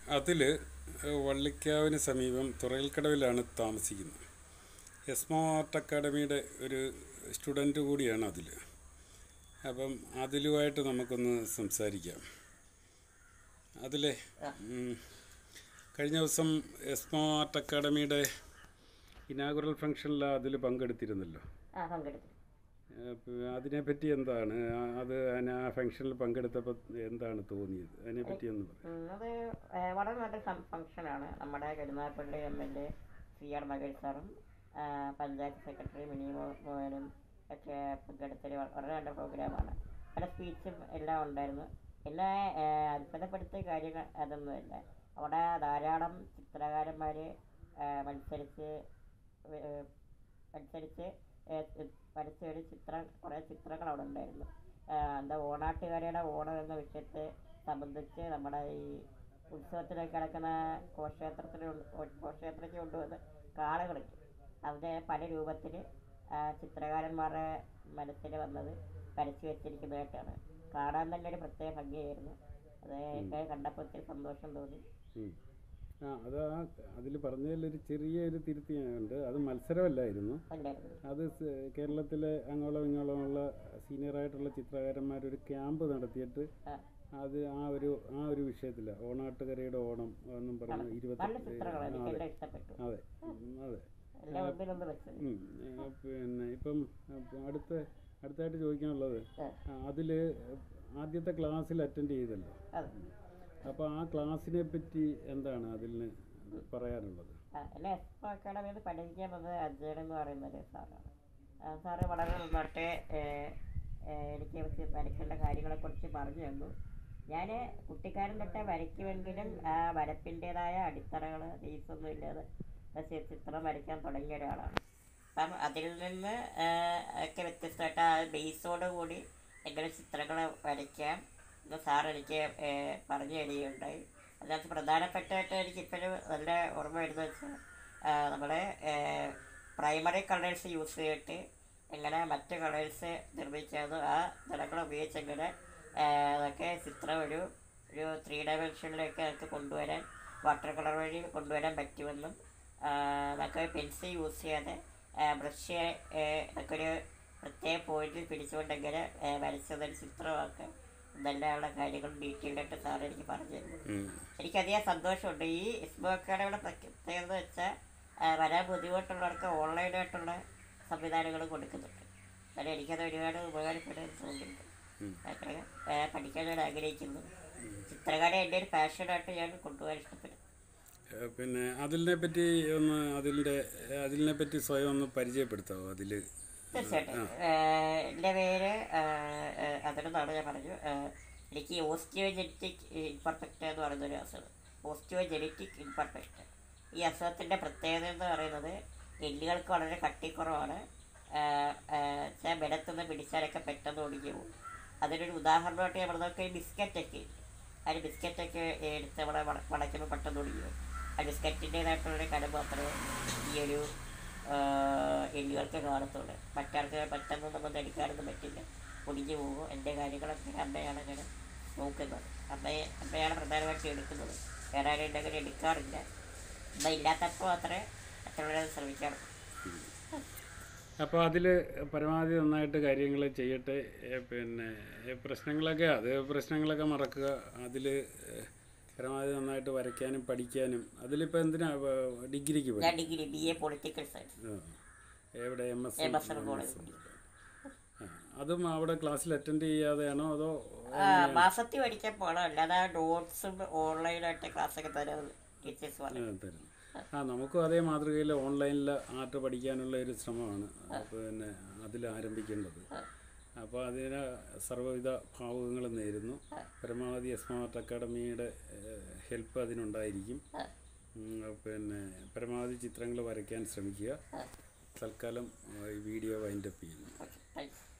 അതിൽ വള്ളിക്കാവിന് സമീപം തുറയിൽക്കടവിലാണ് താമസിക്കുന്നത് എസ്മോ ആർട്ട് അക്കാഡമിയുടെ ഒരു സ്റ്റുഡൻറ്റ് കൂടിയാണ് അതിൽ അപ്പം അതിലുമായിട്ട് നമുക്കൊന്ന് സംസാരിക്കാം അതിലെ ഉം, കഴിഞ്ഞ ദിവസം എസ്മോ ആർട്ട് അക്കാഡമിയുടെ ഇനാഗുറൽ ഫംഗ്ഷനിൽ അതിൽ പങ്കെടുത്തിരുന്നല്ലോ ആ പങ്കെടുത്തു അപ്പൊ അതിനെപ്പറ്റി എന്താണ് ആ- അത് അതിന് ആ ഫംഗ്ഷനിൽ പങ്കെടുത്തപ്പോൾ എന്താണ് തോന്നിയത് അതിനെപ്പറ്റി ഒന്ന് പറയാം ഉം, അത് ഏ, വളരെ നല്ല ഫംഗ്ഷനാണ് നമ്മുടെ Karunagappally M L A C R Mahesh സാറും ആ, പഞ്ചായത്ത് സെക്രട്ടറി മിനി മോ- മോഹനും ഒക്കെ പങ്കെടുത്തൊരു വ- വളരെ നല്ല പ്രോഗ്രാമാണ് പല സ്പീച്ചും എല്ലാം ഉണ്ടായിരുന്നു എല്ലാ ഏ, അത്ഭുതപ്പെടുത്തിയ കാര്യങ്ങൾ അതൊന്നുമില്ല അവിടെ ധാരാളം ചിത്രകാരന്മാർ മത്സരിച്ച് ഏ, മത്സരിച്ച് ഏ, ഏ, വരച്ച ഒരു ചിത്രം കുറേ ചിത്രങ്ങൾ അവിടെ ഉണ്ടായിരുന്നു ആ, എന്താ ഓണാട്ടുകാരുടെ ഓണം എന്ന വിഷയത്തെ സംബന്ധിച്ച് നമ്മുടെ ഈ ഉത്സവത്തിലേക്ക് കിടക്കുന്ന ഘോഷക്ഷേത്രത്തിൽ ഘോഷക്ഷേത്രത്തിൽ കൊണ്ടുവന്ന് കാള കളിക്കും അതിൻ്റെ പല രൂപത്തിൽ ചിത്രകാരന്മാരുടെ മനസ്സിൽ വന്നത് വരച്ചു വെച്ചിരിക്കുന്നതായിട്ടാണ് കാണാൻ തന്നെ ഒരു പ്രത്യേക ഭംഗിയായിരുന്നു അത് ഒക്കെ കണ്ടപ്പോൾ ഒത്തിരി സന്തോഷം തോന്നി ഉം. ആ അത് ആ അതിൽ പറഞ്ഞതിലൊരു ചെറിയൊരു തിരുത്തിയുണ്ട് അത് മത്സരമല്ലായിരുന്നു ഉണ്ടായിരുന്നു അത് സ് കേരളത്തിലെ അങ്ങോളം ഇങ്ങോളമുള്ള സീനിയറായിട്ടുള്ള ചിത്രകാരന്മാർ ഒരു ക്യാമ്പ് നടത്തിയിട്ട് ആ, അത് ആ ഒരു ആ ഒരു വിഷയത്തില ഓണാട്ടുകരയുടെ ഓണം എന്നും പറഞ്ഞ് നല്ല ഇരുപത്തി ചിത്രങ്ങളാണ് എനിക്ക് അതെ എല്ലാം ഇഷ്ടപ്പെട്ടു അതെ ഉം, അതെ എല്ലാം ഒന്നിനൊന്ന് വെച്ചത് ഉം. ഏ, പിന്നെ ഇപ്പം അപ്പൊ അടുത്ത അടുത്തായിട്ട് ചോദിക്കാനുള്ളത് ആ. അതിൽ ആദ്യത്തെ ക്ലാസ്സിൽ അറ്റൻഡ് ചെയ്തല്ലോ അതെ അപ്പോൾ ആ ക്ലാസ്സിനെ പറ്റി എന്താണ് അതിൽ പറയാനുള്ളത് ആ, എന്നെ എക്സ്പോ അക്കാഡമിയിൽ പഠിക്കാൻ വന്നത് അജയൻ എന്ന് പറയുന്ന ഒരു സാറാണ് ആ സാറ് വളരെ നന്നായിട്ട് ഏ, ഏ, എനിക്ക് കുറച്ച് വരയ്ക്കേണ്ട കാര്യങ്ങളെക്കുറിച്ച് പറഞ്ഞു തന്നു ഞാൻ കുട്ടിക്കാരൻ തൊട്ടേ വരയ്ക്കുമെങ്കിലും ആ വരപ്പിൻ്റെതായ അടിത്തറകൾ ബേസൊന്നും ഇല്ലാതെ ചി- ചിത്രം വരയ്ക്കാൻ തുടങ്ങിയ ഒരാളാണ് അപ്പം അതിൽ നിന്ന് ആ, ഒക്കെ വ്യത്യസ്തമായിട്ട് ആ ബേസോട് കൂടി എങ്ങനെ ചിത്രങ്ങൾ വരയ്ക്കാം എന്ന് സാർ എനിക്ക് ഏ, പറഞ്ഞു തരികയുണ്ടായി അതിനകത്ത് പ്രധാനപ്പെട്ടായിട്ട് എനിക്ക് ഇപ്പോഴും നല്ല ഓർമ്മ വരുന്നത് വെച്ചാൽ നമ്മുടെ പ്രൈമറി കളേഴ്സ് യൂസ് ചെയ്തിട്ട് എങ്ങനെ മറ്റ് കളേഴ്സ് നിർമ്മിക്കാമെന്നും ആ നിറങ്ങൾ ഉപയോഗിച്ച് എങ്ങനെ ആ, അതൊക്കെ ചിത്രം ഒരു ഒരു ത്രീ ഡയമെൻഷനിലേക്ക് നമുക്ക് കൊണ്ടുവരാൻ വാട്ടർ കളർ വഴി കൊണ്ടുവരാൻ പറ്റുമെന്നും ആ, അതൊക്കെ പെൻസിൽ യൂസ് ചെയ്യാതെ ബ്രഷ് ഇതൊക്കെ ഒരു പ്രത്യേക പോയിന്റിൽ പിടിച്ചുകൊണ്ട് എങ്ങനെ ആ, വരച്ചതൊരു ചിത്രമാക്കാം എന്നെല്ലാമുള്ള കാര്യങ്ങൾ ഡീറ്റെയിൽ ആയിട്ട് സാർ എനിക്ക് പറഞ്ഞു തരുന്നു ഉം. എനിക്കധികം സന്തോഷമുണ്ട് ഈ ഇസ്ബോക്കാരുടെ പ്രത്യേകത എന്ന് വെച്ചാൽ വരാൻ ബുദ്ധിമുട്ടുള്ളവർക്ക് ഓൺലൈനായിട്ടുള്ള സംവിധാനങ്ങൾ കൊടുക്കുന്നുണ്ട് എന്നാലും എനിക്കത് ഒരുപാട് ഉപകാരപ്പെടുമെന്ന് തോന്നുന്നുണ്ട് അതൊക്കെ ആ, പഠിക്കാൻ ഞാൻ ആഗ്രഹിക്കുന്നു ചിത്രകല എൻ്റെ ഒരു പാഷനായിട്ട് ഞാൻ കൊണ്ടുപോകാൻ ഇഷ്ടപ്പെടും ഏ, പിന്നെ അതിനെ പറ്റി ഒന്ന് അതിൻ്റെ അതിനെ പറ്റി സ്വയം ഒന്ന് പരിചയപ്പെടുത്താവോ അതിൽ തീർച്ചയായിട്ടും ഏഹ് എൻ്റെ പേര് അതിനെന്നാണ് ഞാൻ പറഞ്ഞു ഏഹ് എനിക്ക് ഓസ്റ്റിയോ ജെനറ്റിക് ഇൻപെർഫെക്റ്റ് എന്ന് പറയുന്ന ഒരു അസുഖം ഓസ്റ്റിയോ ജെനറ്റിക് ഇൻപെർഫെക്റ്റ് ഈ അസുഖത്തിൻ്റെ പ്രത്യേകത എന്ന് പറയുന്നത് എല്ലുകൾക്ക് വളരെ കട്ടിക്കുറവാണ് വെച്ചാൽ ബലത്തുനിന്ന് പിടിച്ചാലൊക്കെ പെട്ടെന്ന് ഒടിഞ്ഞു പോകും അതിനൊരു ഉദാഹരണമായിട്ട് നമ്മൾ നോക്കിയാൽ ബിസ്ക്കറ്റൊക്കെ ഇല്ലേ? ആ ഒരു ബിസ്ക്കറ്റൊക്കെ എടുത്ത് നമ്മളെ വള- വളയ്ക്കുമ്പോൾ പെട്ടെന്ന് ഒടിഞ്ഞു പോകും ആ ബിസ്ക്കറ്റിൻ്റേതായിട്ടുള്ളൊരു കനം മാത്രമേ ഈ ഒരു ആഹ് എല്ലുകൾക്ക് കാണത്തുള്ളൂ മറ്റാൾക്ക് പെട്ടെന്ന് നമുക്ക് എടുക്കാനൊന്നും പറ്റില്ല ഒടിഞ്ഞു പോകും എൻ്റെ കാര്യങ്ങളൊക്കെ അമ്മയാണ് അങ്ങനെ നോക്കുന്നത് അമ്മയെ അമ്മയാണ് പ്രധാനമായിട്ട് എടുക്കുന്നത് വേറെ ആരും എൻ്റെ അങ്ങനെ എടുക്കാറില്ല അമ്മ ഇല്ലാത്തപ്പോൾ മാത്രമേ മറ്റുള്ളവരെ ശ്രമിക്കാറുള്ളൂ അപ്പോൾ അതിൽ പരമാവധി നന്നായിട്ട് കാര്യങ്ങൾ ചെയ്യട്ടെ ഏ, പിന്നെ ഏ, പ്രശ്നങ്ങളൊക്കെ അത് പ്രശ്നങ്ങളൊക്കെ മറക്കുക അതിൽ പരമാവധി നന്നായിട്ട് വരയ്ക്കാനും പഠിക്കാനും അതിലിപ്പോൾ എന്തിനാ ഏ, ഡിഗ്രിക്ക് പോയി ഞാൻ degree B A political science ആ. എവിടെ M S M S N college അതും അവിടെ ക്ലാസ്സിൽ അറ്റൻഡ് ചെയ്യാതെയാണോ അതോ മാസത്തിൽ പഠിക്കാൻ പോകണം അല്ലാതെ നോട്ട്സും ഓൺലൈനായിട്ട് ക്ലാസ്സൊക്കെ തരാൻ ടീച്ചേഴ്സ് പറഞ്ഞു ആ, തരുന്നു ആ നമുക്കും അതേ മാതൃകയിൽ ഓൺലൈനിൽ ആർട്ട് പഠിക്കാനുള്ള ഒരു ശ്രമമാണ് പിന്നെ അതിൽ ആരംഭിക്കേണ്ടത് അപ്പോൾ അതിന് സർവ്വവിധ ഭാവുകങ്ങളും നേരുന്നു പരമാവധി സ്മാർട്ട് അക്കാഡമിയുടെ ഹെൽപ്പ് അതിനുണ്ടായിരിക്കും ഉം, പിന്നെ പരമാവധി ചിത്രങ്ങൾ വരയ്ക്കാൻ ശ്രമിക്കുക തൽക്കാലം ആ, ഈ വീഡിയോ വൈൻഡപ്പ് ചെയ്യുന്നു ഓക്കെ താങ്ക്സ്